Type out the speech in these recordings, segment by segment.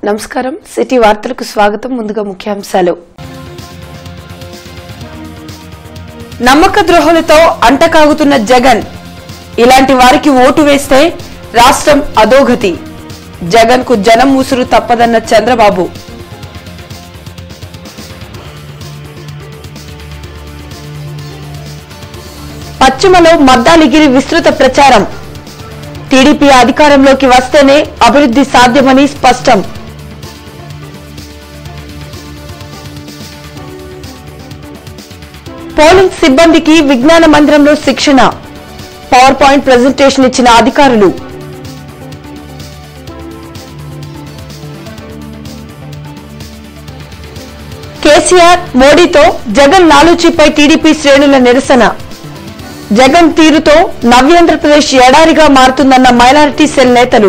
నమస్కారం సిటీ వార్తలకు స్వాగతం ముందుగా ముఖ్యాంశాలు నమ్మక ద్రోహులతో అంటకాగుతున్న జగన్ ఇలాంటి వారికి ఓటు వేస్తే రాష్ట్రం అధోగతి జగన్ కు జనం ముసురు తప్పదన్న చంద్రబాబు పశ్చిమలో మద్దాలిగిరి విస్తృత ప్రచారం టీడీపీ అధికారంలోకి వస్తేనే అభివృద్ధి సాధ్యమని స్పష్టం పోలింగ్ సిబ్బందికి విజ్ఞాన మందిరంలో శిక్షణ పవర్ పాయింట్ ప్రజెంటేషన్ ఇచ్చిన అధికారులు కేసీఆర్ మోడీతో జగన్ లాలూచీపై టీడీపీ శ్రేణుల నిరసన జగన్ తీరుతో నవ్యాంధ్రప్రదేశ్ ఎడారిగా మారుతుందన్న మైనారిటీ సెల్ నేతలు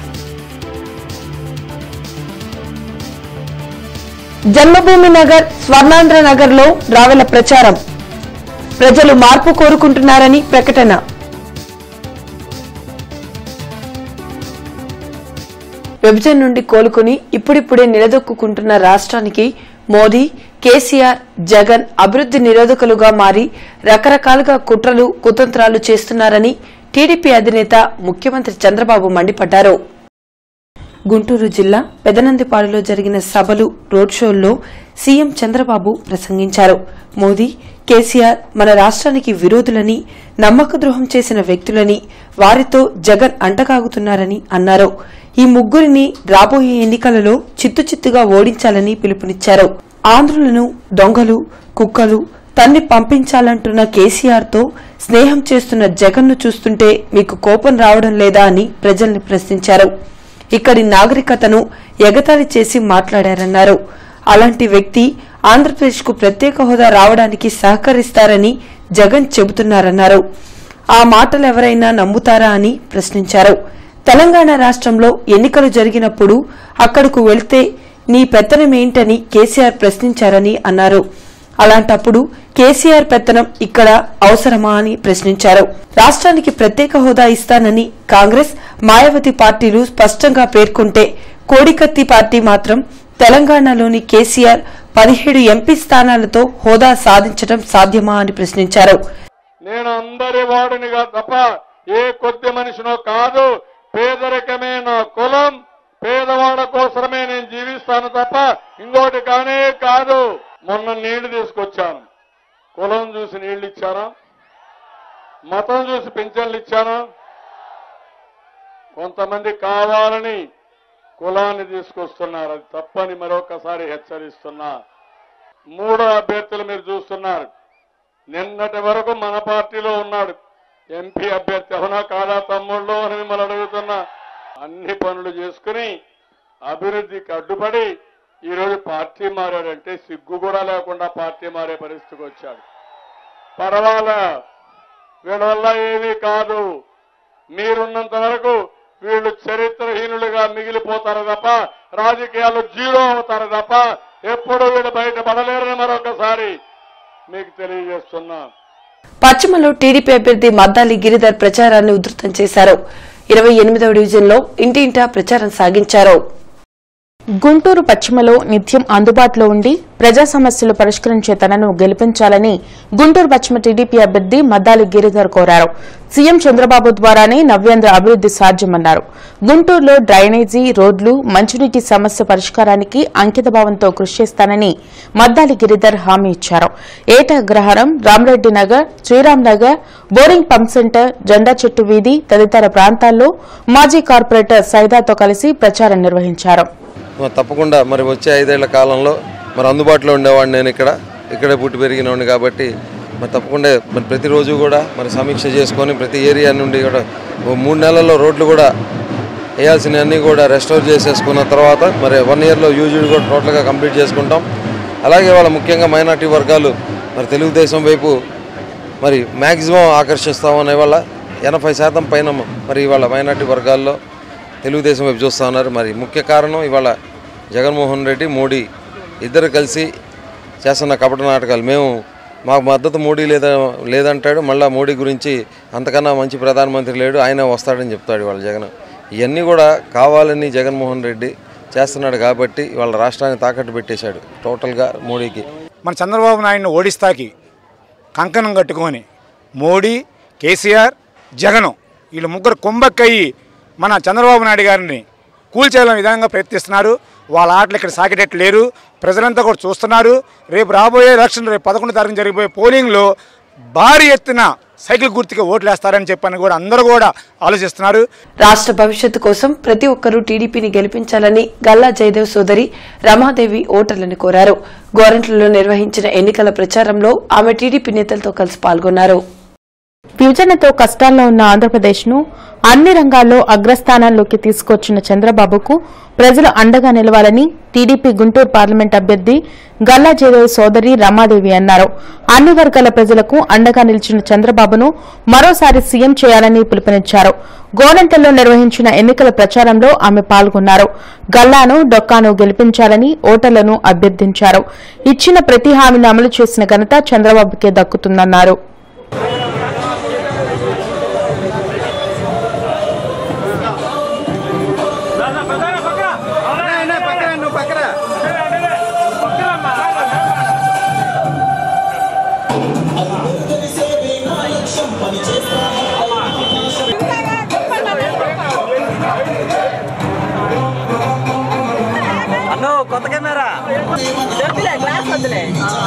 జన్మభూమి నగర్ స్వర్ణాంధ్ర నగర్ లో రావెల ప్రచారం ప్రజలు మార్పు కోరుకుంటున్నారని ప్రకటన విభజన నుండి కోలుకుని ఇప్పుడిప్పుడే నిలదొక్కుంటున్న రాష్ట్రానికి మోదీ కేసీఆర్ జగన్ అభివృద్ధి నిరోధకులుగా మారి రకరకాలుగా కుట్రలు కుతంత్రాలు చేస్తున్నారని టీడీపీ అధినేత ముఖ్యమంత్రి చంద్రబాబు మండిపడ్డారు గుంటూరు జిల్లా పెదనందిపాడులో జరిగిన సభలు రోడ్ షోల్లో సీఎం చంద్రబాబు ప్రసంగించారు మోదీ కేసీఆర్ మన రాష్ట్రానికి విరోధులని నమ్మక ద్రోహం చేసిన వ్యక్తులని వారితో జగన్ అంటకాగుతున్నారని అన్నారు ఈ ముగ్గురిని రాబోయే ఎన్నికలలో చిత్తు చిత్తుగా ఓడించాలని పిలుపునిచ్చారు ఆంధ్రులను దొంగలు కుక్కలు తన్ని పంపించాలంటున్న కేసీఆర్ తో స్నేహం చేస్తున్న జగన్ను చూస్తుంటే మీకు కోపం రావడం లేదా అని ప్రజల్ని ప్రశ్నించారు ఇక్కడి నాగరికతను ఎగతాళి చేసి మాట్లాడారన్నారు అలాంటి వ్యక్తి ఆంధ్రప్రదేశ్కు ప్రత్యేక హోదా రావడానికి సహకరిస్తారని జగన్ చెబుతున్నారన్నారు ఆ మాటలు ఎవరైనా నమ్ముతారా అని ప్రశ్నించారు తెలంగాణ రాష్ట్రంలో ఎన్నికలు జరిగినప్పుడు అక్కడకు వెళ్తే నీ పెత్తనమేంటని కేసీఆర్ ప్రశ్నించారని అన్నారు అలాంటప్పుడు కేసీఆర్ పెత్తనం ఇక్కడ అవసరమా అని ప్రశ్నించారు రాష్ట్రానికి ప్రత్యేక హోదా ఇస్తానని కాంగ్రెస్ మాయావతి పార్టీలు స్పష్టంగా పేర్కొంటే కోడికత్తి పార్టీ మాత్రం తెలంగాణలోని కేసీఆర్ పదిహేడు ఎంపీ స్థానాలతో హోదా సాధించడం సాధ్యమా అని ప్రశ్నించారు నేను అందరి వాడినిగా తప్ప ఏ కొద్ది మనిషినో కాదు పేదరికమే నా కులం పేదవాడ కోసమే నేను జీవిస్తాను తప్ప ఇంకోటి కానే కాదు మొన్న నీళ్లు తీసుకొచ్చాను కులం చూసి నీళ్లు ఇచ్చానా మతం చూసి పింఛన్లు ఇచ్చానా కొంతమంది కావాలని కులాన్ని తీసుకొస్తున్నారు అది తప్పని మరొకసారి హెచ్చరిస్తున్నా మూడో అభ్యర్థులు మీరు చూస్తున్నారు నిన్నటి వరకు మన పార్టీలో ఉన్నాడు ఎంపీ అభ్యర్థి అవునా కాదా తమ్ముళ్ళు అని మిమ్మల్ని అడుగుతున్నా అన్ని పనులు చేసుకుని అభివృద్ధికి అడ్డుపడి ఈరోజు పార్టీ మారాడంటే సిగ్గు కూడా లేకుండా పార్టీ మారే పరిస్థితికి వచ్చాడు పర్వాలా వీళ్ళ వల్ల ఏమీ కాదు మీరున్నంత వరకు వీళ్ళు చరిత్రహీనులుగా మిగిలిపోతారు తప్ప రాజకీయాల్లో జీరో అవుతారు తప్ప ఎప్పుడు వీళ్ళు బయటపడలేరని మరొకసారి మీకు తెలియజేస్తున్నా పశ్చిమలో టీడీపీ అభ్యర్థి మద్దాలి గిరిధర్ ప్రచారాన్ని ఉధృతం చేశారు ఇరవై ఎనిమిదవ డివిజన్లో ఇంటింటా ప్రచారం సాగించారు గుంటూరు పశ్చిమలో నిత్యం అందుబాటులో ఉండి ప్రజా సమస్యలు పరిష్కరించే తనను గెలిపించాలని గుంటూరు పశ్చిమ టీడీపీ అభ్యర్థి మద్దాలి గిరిధర్ కోరారు సీఎం చంద్రబాబు ద్వారానే నవ్యాంధ్ర అభివృద్ది సాధ్యమన్నారు గుంటూరులో డ్రైనేజీ రోడ్లు మంచినీటి సమస్య పరిష్కారానికి అంకితభావంతో కృషి చేస్తానని మద్దాలి గిరిధర్ హామీ ఇచ్చారు Etagraharam Ramareddy Nagar Sriram Nagar boring pump centre జెండా చెట్టు వీధి తదితర ప్రాంతాల్లో మాజీ కార్పొరేటర్ సైదాతో కలిసి ప్రచారం నిర్వహించారు మరి తప్పకుండా మరి వచ్చే ఐదేళ్ల కాలంలో మరి అందుబాటులో ఉండేవాడిని నేను ఇక్కడ ఇక్కడే పుట్టి పెరిగినవాడిని కాబట్టి మరి తప్పకుండా మరి ప్రతిరోజు కూడా మరి సమీక్ష చేసుకొని ప్రతి ఏరియా నుండి కూడా ఓ మూడు నెలల్లో రోడ్లు కూడా వేయాల్సినవన్నీ కూడా రెస్టోర్ చేసేసుకున్న తర్వాత మరి వన్ ఇయర్లో యూజుడ్ కూడా టోటల్గా కంప్లీట్ చేసుకుంటాం అలాగే వాళ్ళ ముఖ్యంగా మైనార్టీ వర్గాలు మరి తెలుగుదేశం వైపు మరి మ్యాక్సిమం ఆకర్షిస్తామనే వల్ల ఎనభై శాతం పైన మరి ఇవాళ మైనార్టీ వర్గాల్లో తెలుగుదేశం వైపు చూస్తూ ఉన్నారు మరి ముఖ్య కారణం ఇవాళ జగన్మోహన్ రెడ్డి మోడీ ఇద్దరు కలిసి చేస్తున్న కపట నాటకాలు మేము మాకు మద్దతు మోడీ లేదా లేదంటాడు మళ్ళీ మోడీ గురించి అంతకన్నా మంచి ప్రధానమంత్రి లేడు ఆయన వస్తాడని చెప్తాడు ఇవాళ జగన్ ఇవన్నీ కూడా కావాలని జగన్మోహన్ రెడ్డి చేస్తున్నాడు కాబట్టి వాళ్ళ రాష్ట్రాన్ని తాకట్టు పెట్టేశాడు టోటల్గా మోడీకి మన చంద్రబాబు నాయుడిని ఓడిస్తాకి కంకణం కట్టుకొని మోడీ కేసీఆర్ జగన్ వీళ్ళు ముగ్గురు కుంభక్కయ్యి మన చంద్రబాబు నాయుడు గారిని కూల్చేయాలని విధంగా ప్రయత్నిస్తున్నారు వాళ్ళ ఆటలు ఇక్కడ సాగేటట్టు లేరు ప్రజలంతా కూడా చూస్తున్నారు రేపు రాబోయే ఎలక్షన్ రేపు పదకొండు తారీఖు జరిగిపోయే పోలింగ్లో భారీ ఎత్తున సైకిల్ గుర్తుకి ఓట్లు వేస్తారని చెప్పని కూడా అందరూ కూడా ఆలోచిస్తున్నారు రాష్ట్ర భవిష్యత్తు కోసం ప్రతి ఒక్కరూ టీడీపీని గెలిపించాలని గల్లా జయదేవ్ సోదరి రమాదేవి ఓటర్లను కోరారు గోరంట్లలో నిర్వహించిన ఎన్నికల ప్రచారంలో ఆమె టీడీపీ నేతలతో కలిసి పాల్గొన్నారు విభజనతో కష్టాల్లో ఉన్న ఆంధ్రప్రదేశ్ను అన్ని రంగాల్లో అగ్రస్థానాల్లోకి తీసుకొచ్చిన చంద్రబాబుకు ప్రజలు అండగా నిలవాలని టీడీపీ గుంటూరు పార్లమెంట్ అభ్యర్థి గల్లా జయదేవ్ సోదరి రమాదేవి అన్నారు అన్ని వర్గాల ప్రజలకు అండగా నిలిచిన చంద్రబాబును మరోసారి సీఎం చేయాలని పిలుపునిచ్చారు గోరంటల్లో నిర్వహించిన ఎన్నికల ప్రచారంలో ఆమె పాల్గొన్నారు గల్లాను డొక్కాను గెలిపించాలని ఓటర్లను అభ్యర్థించారు ఇచ్చిన ప్రతి హామీని అమలు చేసిన ఘనత చంద్రబాబుకే దక్కుతుందన్నారు అన్నో కొత్త కెమెరా వద్దులే గ్లాస్ వద్దులే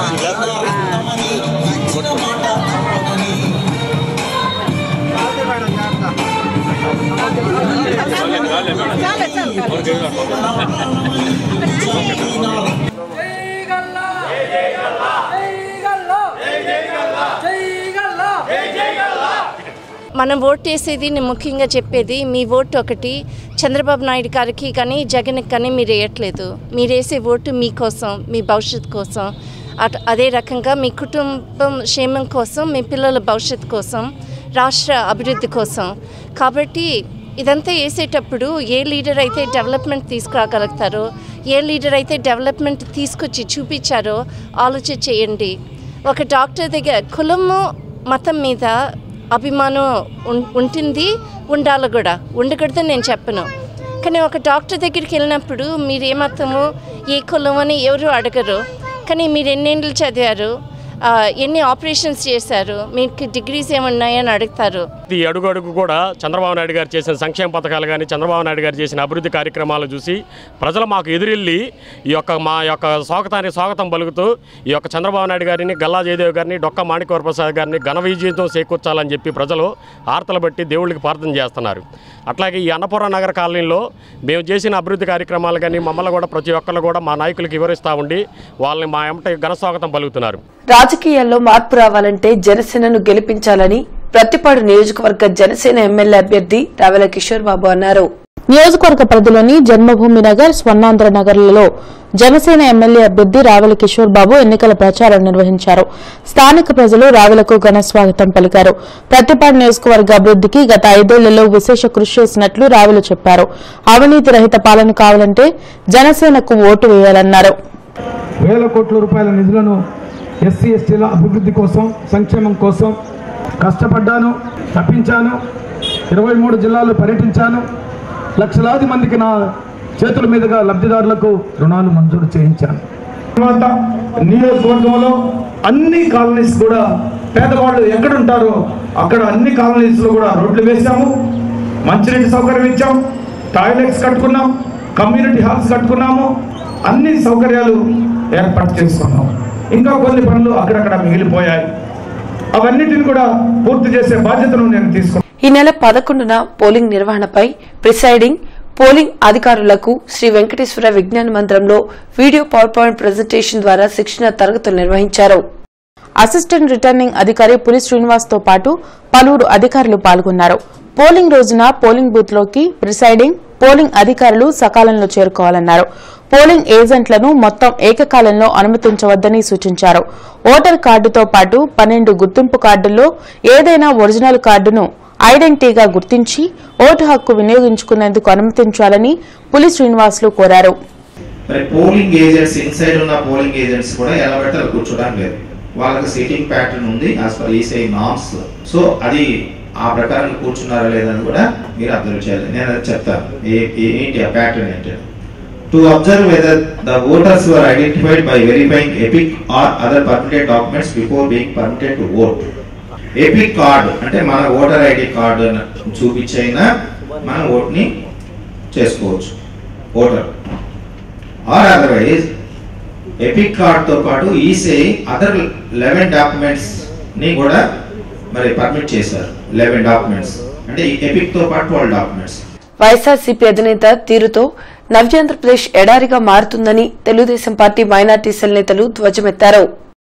మనం ఓట్ వేసేది నేను ముఖ్యంగా చెప్పేది మీ ఓటు ఒకటి చంద్రబాబు నాయుడు గారికి కానీ జగన్కి కానీ మీరు వేయట్లేదు మీరు వేసే ఓటు మీకోసం మీ భవిష్యత్తు కోసం అట్ అదే రకంగా మీ కుటుంబం క్షేమం కోసం మీ పిల్లల భవిష్యత్తు కోసం రాష్ట్ర అభివృద్ధి కోసం కాబట్టి ఇదంతా వేసేటప్పుడు ఏ లీడర్ అయితే డెవలప్మెంట్ తీసుకురాగలుగుతారో ఏ లీడర్ అయితే డెవలప్మెంట్ తీసుకొచ్చి చూపించారో ఆలోచన చేయండి ఒక డాక్టర్ దగ్గర కులము మతం మీద అభిమానం ఉం- ఉంటుంది ఉండాలి కూడా ఉండకూడదని నేను చెప్పను కానీ ఒక డాక్టర్ దగ్గరికి వెళ్ళినప్పుడు మీరు ఏ మతము ఏ కులం అని ఎవరు అడగరు కానీ మీరు ఎన్నేళ్ళు చదివారు ఆ, ఎన్ని ఆపరేషన్స్ చేశారు మీకు డిగ్రీస్ ఏమున్నాయని అడుగుతారు ఈ అడుగు అడుగు కూడా చంద్రబాబు నాయుడు గారు చేసిన సంక్షేమ పథకాలు కానీ చంద్రబాబు నాయుడు గారు చేసిన అభివృద్ధి కార్యక్రమాలు చూసి ప్రజలు మాకు ఎదురెళ్ళి ఈ యొక్క మా యొక్క స్వాగతాన్ని స్వాగతం పలుకుతూ ఈ యొక్క చంద్రబాబు నాయుడు గారిని గల్లా జయదేవ్ గారిని డొక్క మాణిక్యవర ప్రసాద్ గారిని ఘన విజయంతో చేకూర్చాలని చెప్పి ప్రజలు ఆర్తలు బట్టి దేవుళ్ళకి ప్రార్థన చేస్తున్నారు అట్లాగే ఈ అన్నపూర్ణ నగర కాలనీలో మేము చేసిన అభివృద్ధి కార్యక్రమాలు కానీ మమ్మల్ని కూడా ప్రతి ఒక్కళ్ళు కూడా మా నాయకులకు వివరిస్తూ ఉండి వాళ్ళని మా ఎమట ఘన స్వాగతం పలుకుతున్నారు రాజకీయాల్లో మార్పు రావాలంటే జనసేనను గెలిపించాలని ప్రతిపాడు నియోజకవర్గ జనసేన ఎమ్మెల్యే అభ్యర్థి రావెల కిషోర్ బాబు అన్నారు నియోజకవర్గ పరిధిలోని జన్మభూమి నగర్ స్వర్ణాంధ్ర నగర్లలో జనసేన ఎమ్మెల్యే అభ్యర్థి రావెల కిషోర్ బాబు ఎన్నికల ప్రచారం నిర్వహించారు స్థానిక ప్రజలు రావెలకు ఘన స్వాగతం పలికారు ప్రతిపాడు నియోజకవర్గ అభివృద్ధికి గత ఐదేళ్లలో విశేష కృషి చేసినట్లు రావెలు చెప్పారు అవినీతి రహిత పాలన కావాలంటే జనసేనకు ఓటు వేయాలన్నారు వేల కోట్ల రూపాయల నిధులను ఎస్సీ ఎస్టీల అభివృద్ధి కోసం సంక్షేమం కోసం కష్టపడ్డాను తప్పించాను ఇరవై మూడు జిల్లాలు పర్యటించాను లక్షలాది మందికి నా చేతుల మీదుగా లబ్ధిదారులకు రుణాలు మంజూరు చేయించాను తర్వాత నియోజకవర్గంలో అన్ని కాలనీస్ కూడా పేదవాళ్ళు ఎక్కడుంటారో అక్కడ అన్ని కాలనీస్లో కూడా రోడ్లు వేశాము మంచినీటి సౌకర్యం ఇచ్చాం టాయిలెట్స్ కట్టుకున్నాం కమ్యూనిటీ హాల్స్ కట్టుకున్నాము అన్ని సౌకర్యాలు ఏర్పాటు చేసుకున్నాం ఇంకా కొన్ని పనులు అక్కడక్కడ మిగిలిపోయాయి అవన్నిటిని కూడా పూర్తి చేసే బాధ్యతను నేను తీసుకున్నాను ఈ నెల పదకొండున పోలింగ్ నిర్వహణపై ప్రిసైడింగ్ పోలింగ్ అధికారులకు శ్రీ వెంకటేశ్వర విజ్ఞాన మందిరంలో వీడియో పవర్ పాయింట్ ప్రజెంటేషన్ ద్వారా శిక్షణ తరగతులు నిర్వహించారు అసిస్టెంట్ రిటర్నింగ్ అధికారి పులి శ్రీనివాస్ తో పాటు పలువురు అధికారులు పాల్గొన్నారు పోలింగ్ రోజున పోలింగ్ బూత్ లోకి ప్రిసైడింగ్ పోలింగ్ అధికారులు సకాలంలో చేరుకోవాలన్నారు పోలింగ్ ఏజెంట్లను మొత్తం ఏకకాలంలో అనుమతించవద్దని సూచించారు ఓటర్ కార్డుతో పాటు పన్నెండు గుర్తింపు కార్డుల్లో ఏదైనా ఒరిజినల్ కార్డును ఐడెంటిటీగా గుర్తించి ఓటు హక్కు వినియోగించుకునేందుకు అనుమతించాలని పులి శ్రీనివాసులు కోరారు మరి పోలింగ్ ఏజెంట్స్ ఇన్సైడ్ ఉన్న పోలింగ్ ఏజెంట్స్ కూడా ఎలా పడితే అలా కూర్చోడానికి లేదు వాళ్ళకి సీటింగ్ ప్యాటర్న్ ఉంది as per ECI norms so అది ఆ ప్రకారం కూర్చున్నారా లేదని కూడా మీరు అబ్జర్వ్ చేయాలి నేను అది చెప్తాను ఏ- ఏ- ఏంటి ఆ ప్యాటర్న్ ఏంటి to observe whether the voters were identified by verifying EPIC or other permitted documents before being permitted to vote. EPIC card అంటే మన ఓటర్ ఐడి కార్డు చూపించైనా మన ఓట్ని చేసుకోవచ్చు ఓటర్ ఆర్ అదర్వైజ్ ఎపిక్ కార్డ్తో పాటు ఈసీఐ అదర్ లెవెన్ డాక్యుమెంట్స్ ని కూడా మరి పర్మిట్ చేశారు లెవెన్ డాక్యుమెంట్స్ అంటే ఎపిక్ తో పాటు ట్వెల్వ్ డాక్యుమెంట్స్ వైఎస్ఆర్సీపీ అధినేత తీరుతో నవ్యాంధ్రప్రదేశ్ ఎడారిగా మారుతుందని తెలుగుదేశం పార్టీ మైనార్టీ సెల్ నేతలు ధ్వజమెత్తారు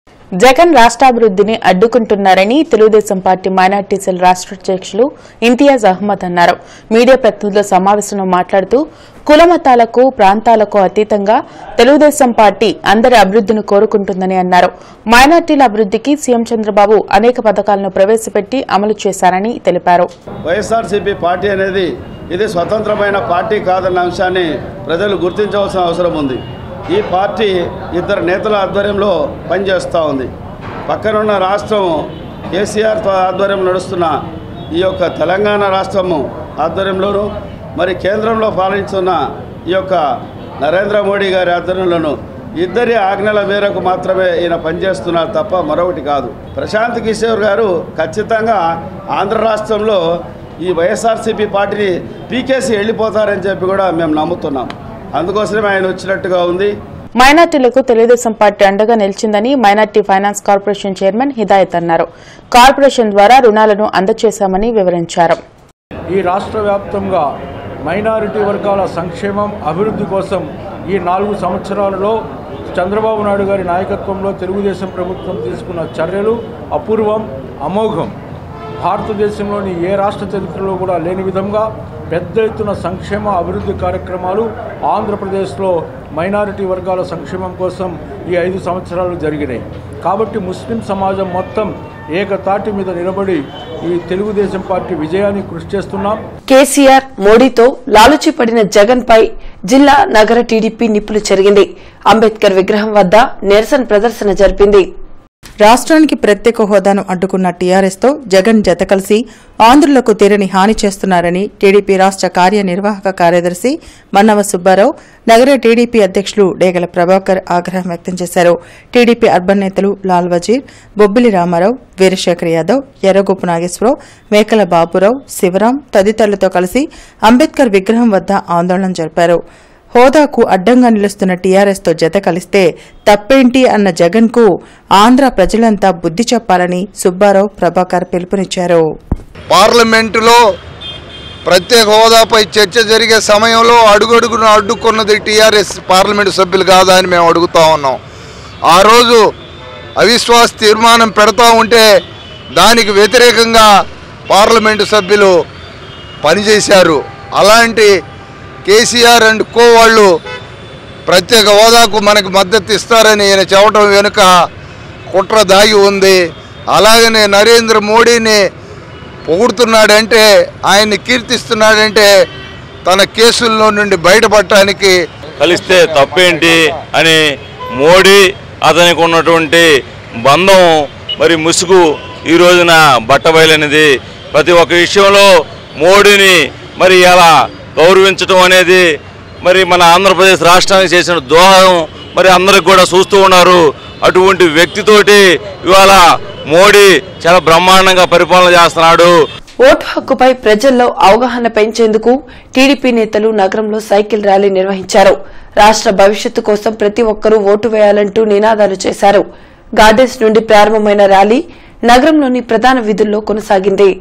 జగన్ రాష్ట్రాభివృద్ధిని అడ్డుకుంటున్నారని తెలుగుదేశం పార్టీ మైనార్టీ సెల్ రాష్ట్ర అధ్యక్షులు ఇంతియాజ్ అహ్మద్ అన్నారు మీడియా ప్రతినిధుల సమావేశంలో మాట్లాడుతూ కులమతాలకు ప్రాంతాలకు అతీతంగా తెలుగుదేశం పార్టీ అందరి అభివృద్ధిని కోరుకుంటుందని అన్నారు మైనార్టీల అభివృద్ధికి సీఎం చంద్రబాబు అనేక పథకాలను ప్రవేశపెట్టి అమలు చేశారని తెలిపారు వైఎస్ఆర్సీపీ పార్టీ అనేది ఇది స్వతంత్రమైన పార్టీ కాదన్న అంశాన్ని ప్రజలు గుర్తించవలసిన అవసరం ఉంది ఈ పార్టీ ఇద్దరు నేతల ఆధ్వర్యంలో పనిచేస్తూ ఉంది పక్కనున్న రాష్ట్రం కేసీఆర్ ఆధ్వర్యం నడుస్తున్న ఈ యొక్క తెలంగాణ రాష్ట్రము ఆధ్వర్యంలోనూ మరి కేంద్రంలో పాలించున్న ఈ యొక్క నరేంద్ర మోడీ గారి ఆధ్వర్యంలోనూ ఇద్దరి ఆజ్ఞల మేరకు మాత్రమే ఈయన పనిచేస్తున్నారు తప్ప మరొకటి కాదు ప్రశాంత్ కిషోర్ గారు ఖచ్చితంగా ఆంధ్ర రాష్ట్రంలో ఈ వైఎస్ఆర్సీపీ పార్టీని పీకేసి వెళ్ళిపోతారని చెప్పి కూడా మేము నమ్ముతున్నాం అందుకోసమే ఆయన వచ్చినట్టుగా ఉంది మైనార్టీలకు తెలుగుదేశం పార్టీ అండగా నిలిచిందని minority finance corporation chairman Hidayat అన్నారు కార్పొరేషన్ ద్వారా రుణాలను అందజేశామని వివరించారు ఈ రాష్ట్ర వ్యాప్తంగా మైనారిటీ వర్గాల సంక్షేమం అభివృద్ధి కోసం ఈ నాలుగు సంవత్సరాలలో చంద్రబాబు నాయుడు గారి నాయకత్వంలో తెలుగుదేశం ప్రభుత్వం తీసుకున్న చర్యలు అపూర్వం అమోఘం భారతదేశంలోని ఏ రాష్ట్ర చరిత్రలో కూడా లేని విధంగా పెద్ద ఎత్తున సంక్షేమ అభివృద్ధి కార్యక్రమాలు ఆంధ్రప్రదేశ్లో మైనారిటీ వర్గాల సంక్షేమం కోసం ఈ ఐదు సంవత్సరాలు జరిగినాయి కాబట్టి ముస్లిం సమాజం మొత్తం ఏకతాటి మీద నిలబడి ఈ తెలుగుదేశం పార్టీ విజయాన్ని కృషి చేస్తున్నాం కేసీఆర్ మోడీతో లాలుచి పడిన జగన్ పై జిల్లా నగర టీడీపీ నిప్పులు చెరిగింది అంబేద్కర్ విగ్రహం వద్ద నిరసన ప్రదర్శన జరిపింది రాష్ట్రానికి ప్రత్యేక హోదాను అడ్డుకున్న టీఆర్ఎస్తో జగన్ జత కలిసి ఆంధ్రులకు తీరని హాని చేస్తున్నారని టీడీపీ రాష్ట్ర కార్యనిర్వాహక కార్యదర్శి మన్నవ సుబ్బారావు నగర టీడీపీ అధ్యక్షులు డేగల ప్రభాకర్ ఆగ్రహం వ్యక్తం చేశారు టీడీపీ అర్బన్ నేతలు లాల్ వజీర్ బొబ్బిలి రామారావు వీరశేఖర్ యాదవ్ ఎర్రగోపు నాగేశ్వరరావు మేకల బాబురావు శివరాం తదితరులతో కలిసి అంబేద్కర్ విగ్రహం వద్ద ఆందోళన జరిపారు హోదాకు అడ్డంగా నిలుస్తున్న టీఆర్ఎస్తో జత కలిస్తే తప్పేంటి అన్న జగన్కు ఆంధ్ర ప్రజలంతా బుద్ధి చెప్పాలని సుబ్బారావు ప్రభాకర్ పిలుపునిచ్చారు పార్లమెంటులో ప్రత్యేక హోదాపై చర్చ జరిగే సమయంలో అడుగడుగున అడ్డుకున్నది టీఆర్ఎస్ పార్లమెంటు సభ్యులు కాదా అని మేము అడుగుతా ఉన్నాం ఆ రోజు అవిశ్వాస తీర్మానం పెడతా ఉంటే దానికి వ్యతిరేకంగా పార్లమెంటు సభ్యులు పనిచేశారు అలాంటి కేసీఆర్ అండ్ కో వాళ్ళు ప్రత్యేక హోదాకు మనకు మద్దతు ఇస్తారని ఈయన చెప్పడం వెనుక కుట్ర దాగి ఉంది అలాగనే నరేంద్ర మోడీని పొగుడుతున్నాడంటే ఆయన్ని కీర్తిస్తున్నాడంటే తన కేసుల్లో నుండి బయటపడటానికి కలిస్తే తప్పేంటి అని మోడీ అతనికి ఉన్నటువంటి బంధం మరి ముసుగు ఈ రోజున బట్టబయలనేది ప్రతి ఒక్క విషయంలో మోడీని మరి ఎలా గౌరవించడం అనేది మరి మన ఆంధ్రప్రదేశ్ రాష్ట్రానికి చేసిన దోహం మరి అందరికి కూడా చూస్తూ ఉన్నారు అటువంటి వ్యక్తితోటి ఇవాళ మోడీ చాలా బ్రహ్మాండంగా పరిపాలన చేస్తున్నాడు ఓటు హక్కుపై ప్రజల్లో అవగాహన పెంచేందుకు టీడీపీ నేతలు నగరంలో సైకిల్ ర్యాలీ నిర్వహించారు రాష్ట్ర భవిష్యత్తు కోసం ప్రతి ఒక్కరూ ఓటు వేయాలంటూ నినాదాలు చేశారు గార్డెన్స్ నుండి ప్రారంభమైన ర్యాలీ నగరంలోని ప్రధాన వీధుల్లో కొనసాగింది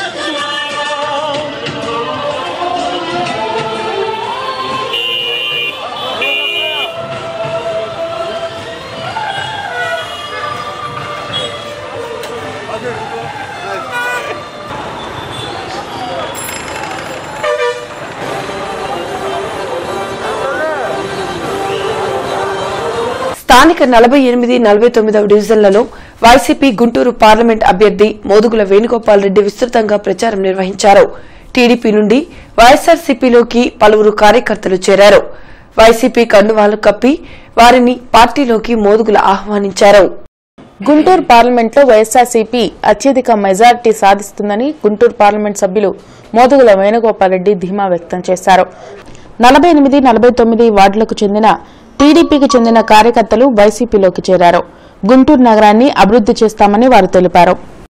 స్థానిక నలభై ఎనిమిది నలభై తొమ్మిదవ డివిజన్లలో వైసీపీ గుంటూరు పార్లమెంట్ అభ్యర్థి మోదుగుల వేణుగోపాల్ రెడ్డి విస్తృతంగా ప్రచారం నిర్వహించారు టీడీపీ నుండి వైఎస్ఆర్సీపీలోకి పలువురు కార్యకర్తలు చేరారు వైసీపీ కండువాలు కప్పి వారిని పార్టీలోకి మోదుగుల ఆహ్వానించారు గుంటూరు పార్లమెంట్లో వైఎస్ఆర్సీపీ అత్యధిక మెజారిటీ సాధిస్తుందని గుంటూరు పార్లమెంట్ సభ్యులు మోదుగుల వేణుగోపాల్ రెడ్డి ధీమా వ్యక్తం చేశారు నలభై ఎనిమిది నలభై తొమ్మిది వార్డులకు చెందిన టీడీపీకి చెందిన కార్యకర్తలు వైసీపీలోకి చేరారు గుంటూరు నగరాన్ని అభివృద్ది చేస్తామని వారు తెలిపారు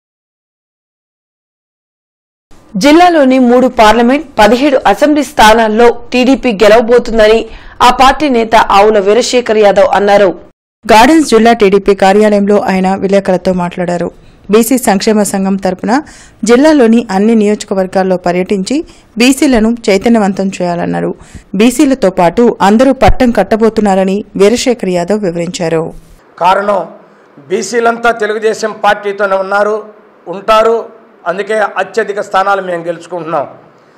జిల్లాలోని మూడు పార్లమెంట్ పదిహేడు అసెంబ్లీ స్థానాల్లో టీడీపీ గెలవబోతుందని ఆ పార్టీ నేత ఆవుల వీరశేఖర్ యాదవ్ అన్నారు గార్డెన్స్ జిల్లా టీడీపీ కార్యాలయంలో ఆయన విలేకరులతో మాట్లాడారు బీసీ సంక్షేమ సంఘం తరపున జిల్లాలోని అన్ని నియోజకవర్గాల్లో పర్యటించి బీసీలను చైతన్యవంతం చేయాలన్నారు బీసీలతో పాటు అందరూ పట్టం కట్టబోతున్నారని వీరశేఖర్ యాదవ్ వివరించారు కారణం బీసీలంతా తెలుగుదేశం పార్టీతోనే ఉన్నారు ఉంటారు అందుకే అత్యధిక స్థానాలు మేము గెలుచుకుంటున్నాం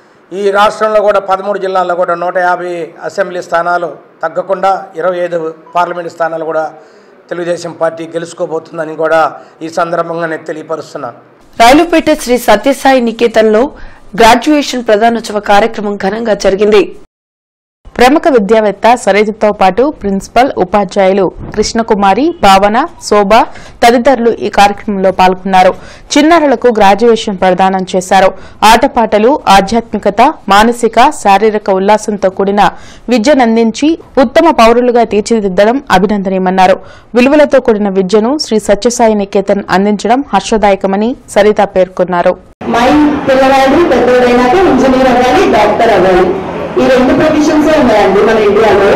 ఈ రాష్ట్రంలో కూడా పదమూడు జిల్లాల్లో కూడా నూట యాభై అసెంబ్లీ స్థానాలు తగ్గకుండా ఇరవై ఐదు పార్లమెంట్ స్థానాలు కూడా తెలుగుదేశం పార్టీ గెలుచుకోబోతుందని కూడా ఈ సందర్భంగా నేను తెలియపరుస్తున్నాను రైలుపేట శ్రీ సత్యసాయి నికేతన్లో గ్రాడ్యుయేషన్ ప్రధానోత్సవ కార్యక్రమం ఘనంగా జరిగింది ప్రముఖ విద్యావేత్త సరితతో పాటు ప్రిన్సిపల్ ఉపాధ్యాయులు కృష్ణకుమారి భావన శోభ తదితరులు ఈ కార్యక్రమంలో పాల్గొన్నారు చిన్నారులకు గ్రాడ్యుయేషన్ ప్రదానం చేశారు ఆటపాటలు ఆధ్యాత్మికత మానసిక శారీరక ఉల్లాసంతో కూడిన విద్యనందించి ఉత్తమ పౌరులుగా తీర్చిదిద్దడం అభినందనీయమన్నారు విలువలతో కూడిన విద్యను శ్రీ సత్యసాయి నికేతన్ అందించడం హర్షదాయకమని సరిత పేర్కొన్నారు మై పిల్లవాడు పెద్దోడైనాక ఇంజనీర్ అవ్వాలి డాక్టర్ అవ్వాలి ఈ రెండు ప్రొఫెషన్స్ ఉన్నాయండి మన ఇండియాలో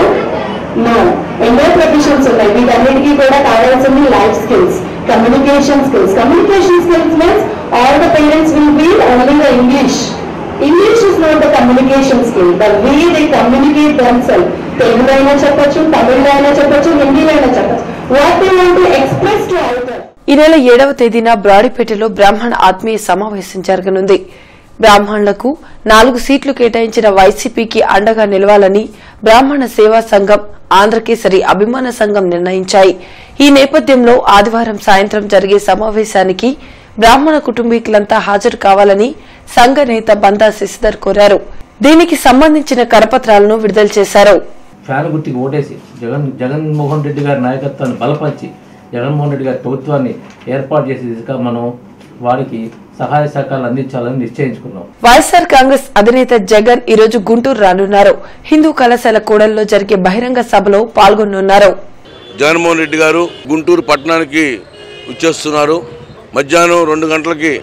నో ఎన్నో ప్రొఫెషన్స్ ఉన్నాయి వీటన్నిటికీ కూడా కావాల్సింది life skills communication skills communication skills means all the parents will be only the English English is not the communication skill the way they communicate themselves తెలుగులో అయినా చెప్పొచ్చు తమిళ్లో అయినా చెప్పొచ్చు హిందీలో అయినా చెప్పొచ్చు what they want to express to outer ఈ నెల ఏడవ తేదీన బ్రాడిపేటలో బ్రాహ్మణ ఆత్మీయ సమావేశం జరగనుంది బ్రాహ్మణులకు నాలుగు సీట్లు కేటాయించిన వైసీపీకి అండగా నిలవాలని బ్రాహ్మణ సేవా సంఘం ఆంధ్రకేసరి అభిమాన సంఘం నిర్ణయించాయి ఈ నేపథ్యంలో ఆదివారం సాయంత్రం జరిగే సమావేశానికి బ్రాహ్మణ కుటుంబీకులంతా హాజరు కావాలని సంఘ నేత బందా శశిధర్ కోరారు దీనికి సంబంధించిన కరపత్రాలను విడుదల చేశారు ఫ్యాన్ గుర్తికి ఓటేసి జగన్ జగన్మోహన్ రెడ్డి గారి నాయకత్వాన్ని బలపరిచి జగన్మోహన్ రెడ్డి గారి ప్రభుత్వాన్ని ఏర్పాటు చేసే దిశగా మనం వారికి సహాయ సహకారాలు అందించాలని నిశ్చయించుకున్నాం వైఎస్సార్ కాంగ్రెస్ అధినేత జగన్ ఈ రోజు గుంటూరు రానున్నారు హిందూ కళాశాల కూడల్లో జరిగే బహిరంగ సభలో పాల్గొనున్నారు జగన్మోహన్ రెడ్డి గారు గుంటూరు పట్టణానికి వచ్చేస్తున్నారు మధ్యాహ్నం రెండు గంటలకి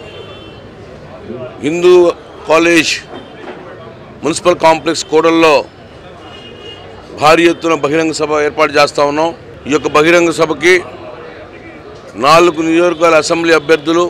హిందూ కాలేజ్ మున్సిపల్ కాంప్లెక్స్ కూడల్లో భారీ ఎత్తున బహిరంగ సభ ఏర్పాటు చేస్తా ఉన్నాం ఈ యొక్క బహిరంగ సభకి నాలుగు నియోజకవర్గాల అసెంబ్లీ అభ్యర్థులు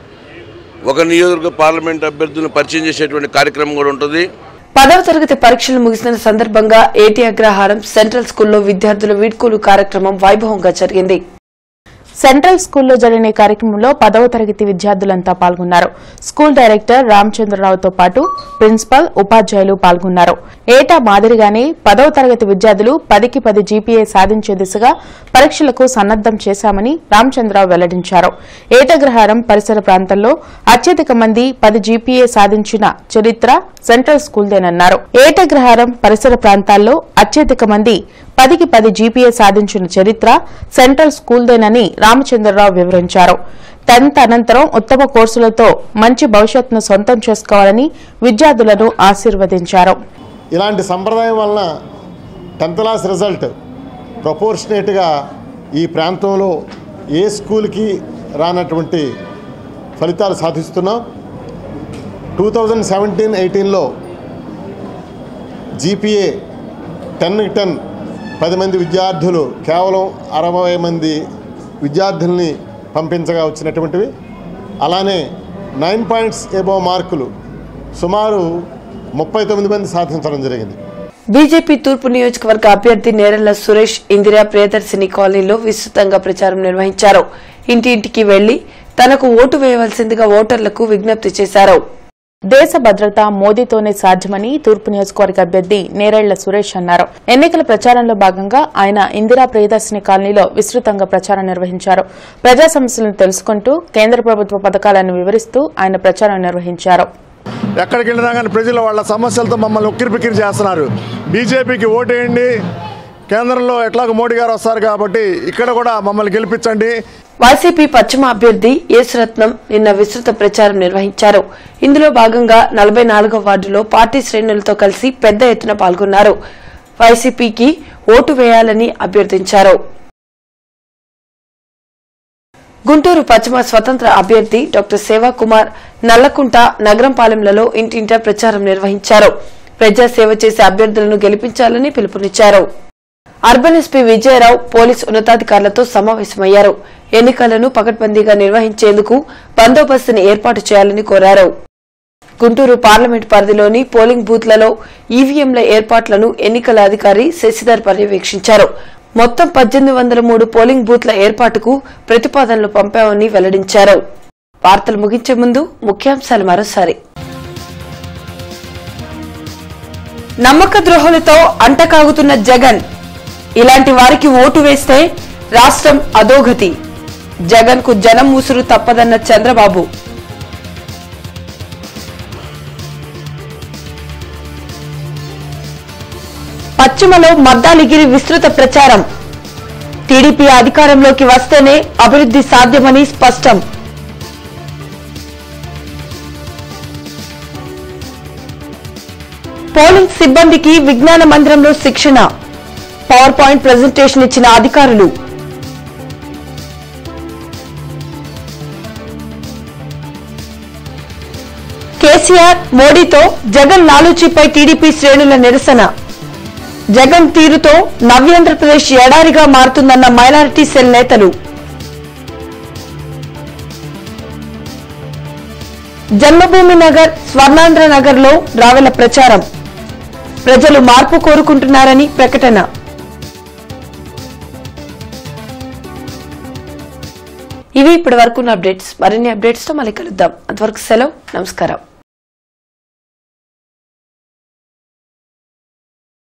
ఒక నియోజకవర్గ పార్లమెంట్ అభ్యర్థులను పరిచయం చేసేటువంటి కార్యక్రమం కూడా ఉంటుంది పదవ తరగతి పరీక్షలు ముగిసిన సందర్భంగా ఏటీ అగ్రహారం సెంట్రల్ స్కూల్లో విద్యార్థుల వీడ్కోలు కార్యక్రమం వైభవంగా జరిగింది సెంట్రల్ స్కూల్లో జరిగిన ఈ కార్యక్రమంలో పదవ తరగతి విద్యార్థులంతా పాల్గొన్నారు స్కూల్ డైరెక్టర్ రామచంద్రరావుతో పాటు ప్రిన్సిపల్ ఉపాధ్యాయులు పాల్గొన్నారు ఏటా మాదిరిగానే పదవ తరగతి విద్యార్థులు పదికి పది జీపీఏ సాధించే దిశగా పరీక్షలకు సన్నద్దం చేశామని రామచంద్రరావు వెల్లడించారు ఏటగ్రహారం పరిసర ప్రాంతాల్లో అత్యధిక మంది పది జీపీఏ సాధించిన చరిత్ర సెంట్రల్ స్కూల్దేనన్నారు ఏటగ్రహారం పరిసర ప్రాంతాల్లో అత్యధిక మంది పదికి పది జీపీఏ సాధించిన చరిత్ర సెంట్రల్ స్కూల్దేనని రామచంద్రరావు వివరించారు టెన్త్ అనంతరం ఉత్తమ కోర్సులతో మంచి భవిష్యత్తును సొంతం చేసుకోవాలని విద్యార్థులను ఆశీర్వదించారు ఇలాంటి సంప్రదాయం వలన టెన్త్ క్లాస్ రిజల్ట్ ప్రపోర్షనేట్గా ఈ ప్రాంతంలో ఏ స్కూల్కి రానటువంటి ఫలితాలు సాధిస్తున్నాం టూ థౌజండ్ సెవెంటీన్ ఎయిటీన్లో జీపీఏ టెన్కి టెన్ పది మంది విద్యార్థులు కేవలం అరవై మంది విద్యార్థుల్ని పంపించగా వచ్చినటువంటివి అలానే నైన్ పాయింట్స్ ఎబో మార్కులు సుమారు ముప్పై తొమ్మిది మంది సాధించడం జరిగింది బీజేపీ తూర్పు నియోజకవర్గ అభ్యర్థి నేరళ్ల సురేష్ ఇందిరా ప్రియదర్శిని కాలనీలో విస్తృతంగా ప్రచారం నిర్వహించారు ఇంటింటికి వెళ్లి తనకు ఓటు వేయవలసిందిగా ఓటర్లకు విజ్ఞప్తి చేశారు దేశ భద్రత మోదీతోనే సాధ్యమని తూర్పు నియోజకవర్గ అభ్యర్థి నేరేళ్ల సురేష్ అన్నారు ఎన్నికల ప్రచారంలో భాగంగా ఆయన ఇందిరా ప్రియదర్శిని కాలనీలో విస్తృతంగా ప్రచారం నిర్వహించారు ప్రజా సమస్యలను తెలుసుకుంటూ కేంద్ర ప్రభుత్వ పథకాలను వివరిస్తూ ఆయన ప్రచారం నిర్వహించారు ఎక్కడికి వెళ్ళినా కానీ ప్రజలు వాళ్ళ సమస్యలతో మమ్మల్ని ఉక్కిరి పిక్కిరి చేస్తున్నారు బీజేపీకి ఓటేయండి కేంద్రంలో ఎట్లాగో మోడీ గారు వస్తారు కాబట్టి ఇక్కడ కూడా మమ్మల్ని గెలిపించండి వైసీపీ పశ్చిమ అభ్యర్థి యేసురత్నం నిన్న విస్తృత ప్రచారం నిర్వహించారు ఇందులో భాగంగా నలభై నాలుగో వార్డులో పార్టీ శ్రేణులతో కలిసి పెద్ద ఎత్తున పాల్గొన్నారు వైసీపీకి ఓటు వేయాలని అభ్యర్థించారు గుంటూరు పశ్చిమ స్వతంత్ర అభ్యర్థి డాక్టర్ సేవాకుమార్ నల్లకుంట నగరంపాలెంలలో ఇంటింటా ప్రచారం నిర్వహించారు ప్రజాసేవ చేసే అభ్యర్థులను గెలిపించాలని పిలుపునిచ్చారు అర్బన్ ఎస్పీ విజయరావు పోలీస్ ఉన్నతాధికారులతో సమావేశమయ్యారు ఎన్నికలను పకడ్బందీగా నిర్వహించేందుకు బందోబస్తుని ఏర్పాటు చేయాలని కోరారు గుంటూరు పార్లమెంట్ పరిధిలోని పోలింగ్ బూత్లలో ఈవీఎంల ఏర్పాట్లను ఎన్నికల అధికారి శశిధర్ పర్యవేక్షించారు మొత్తం పద్దెనిమిది వందల మూడు పోలింగ్ బూత్ల ఏర్పాటుకు ప్రతిపాదనలు పంపామని వెల్లడించారు వార్తలు ముగించే ముందు ముఖ్యాంశాలు మరోసారి నమ్మక ద్రోహులతో అంటకాగుతున్న జగన్ ఇలాంటి వారికి ఓటు వేస్తే రాష్ట్రం అధోగతి జగన్ కు జనం ముసురు తప్పదన్న చంద్రబాబు పశ్చిమలో మద్దాలిగిరి విస్తృత ప్రచారం టీడీపీ అధికారంలోకి వస్తేనే అభివృద్ధి సాధ్యమని స్పష్టం పోలింగ్ సిబ్బందికి విజ్ఞాన మందిరంలో శిక్షణ పవర్ పాయింట్ ప్రజెంటేషన్ ఇచ్చిన అధికారులు కేసీఆర్ మోడీతో జగన్ లాలూచీపై టీడీపీ శ్రేణుల నిరసన జగన్ తీరుతో నవ్యాంధ్రప్రదేశ్ ఎడారిగా మారుతుందన్న మైనారిటీ సెల్ నేతలు జన్మభూమి నగర్ స్వర్ణాంధ్ర నగర్ లో రావెల ప్రచారం ప్రజలు మార్పు కోరుకుంటున్నారని ప్రకటన ఇవి ఇప్పటి వరకు అప్డేట్స్ మరిన్ని అప్డేట్స్ తో మళ్ళీ కలుద్దాం అంతవరకు సెలవు నమస్కారం